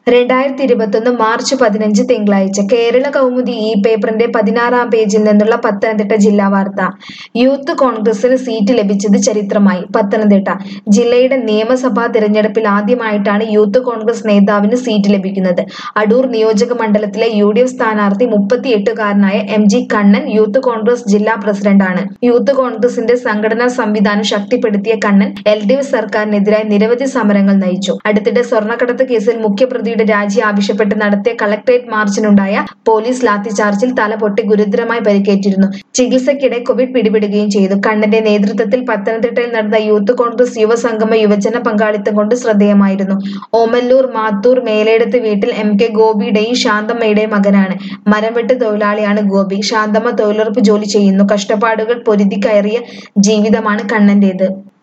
രണ്ടായിരത്തി ഇരുപത്തൊന്ന് മാർച്ച് പതിനഞ്ച് തിങ്കളാഴ്ച കേരള കൗമുദി ഈ പേപ്പറിന്റെ പതിനാറാം പേജിൽ നിന്നുള്ള പത്തനംതിട്ട ജില്ലാ വാർത്ത യൂത്ത് കോൺഗ്രസിന് സീറ്റ് ലഭിച്ചത് ചരിത്രമായി പത്തനംതിട്ട ജില്ലയുടെ നിയമസഭാ തിരഞ്ഞെടുപ്പിൽ ആദ്യമായിട്ടാണ് യൂത്ത് കോൺഗ്രസ് നേതാവിന് സീറ്റ് ലഭിക്കുന്നത് അടൂർ നിയോജക മണ്ഡലത്തിലെ യു ഡി എഫ് സ്ഥാനാർത്ഥി മുപ്പത്തിയെട്ടുകാരനായ M G Kannan youth Congress ജില്ലാ പ്രസിഡന്റാണ് യൂത്ത് കോൺഗ്രസിന്റെ സംഘടനാ സംവിധാനം ശക്തിപ്പെടുത്തിയ കണ്ണൻ എൽ ഡി എഫ് സർക്കാരിനെതിരായി നിരവധി സമരങ്ങൾ നയിച്ചു അടുത്തിടെ സ്വർണ്ണക്കടത്ത് കേസിൽ മുഖ്യപ്രതിയുടെ രാജി ആവശ്യപ്പെട്ട് നടത്തിയ കളക്ടറേറ്റ് മാർച്ചിനുണ്ടായ പോലീസ് ലാത്തിചാർജിൽ തല പൊട്ടി ഗുരുതരമായി പരിക്കേറ്റിരുന്നു ചികിത്സയ്ക്കിടെ കോവിഡ് പിടിപെടുകയും ചെയ്തു കണ്ണന്റെ നേതൃത്വത്തിൽ പത്തനംതിട്ടയിൽ നടന്ന യൂത്ത് കോൺഗ്രസ് യുവസംഗമ യുവജന പങ്കാളിത്തം കൊണ്ട് ശ്രദ്ധേയമായിരുന്നു ഓമല്ലൂർ മാത്തൂർ മേലേടത്ത് വീട്ടിൽ എം കെ ഗോപിയുടെയും ശാന്തമ്മയുടെയും മകനാണ് മരംവെട്ട് തൊഴിലാളിയാണ് ഗോപി ശാന്തമ്മ തൊഴിലുറപ്പ് ജോലി ചെയ്യുന്നു കഷ്ടപ്പാടുകൾ പൊരുതി കയറിയ ജീവിതമാണ് കണ്ണന്റേത്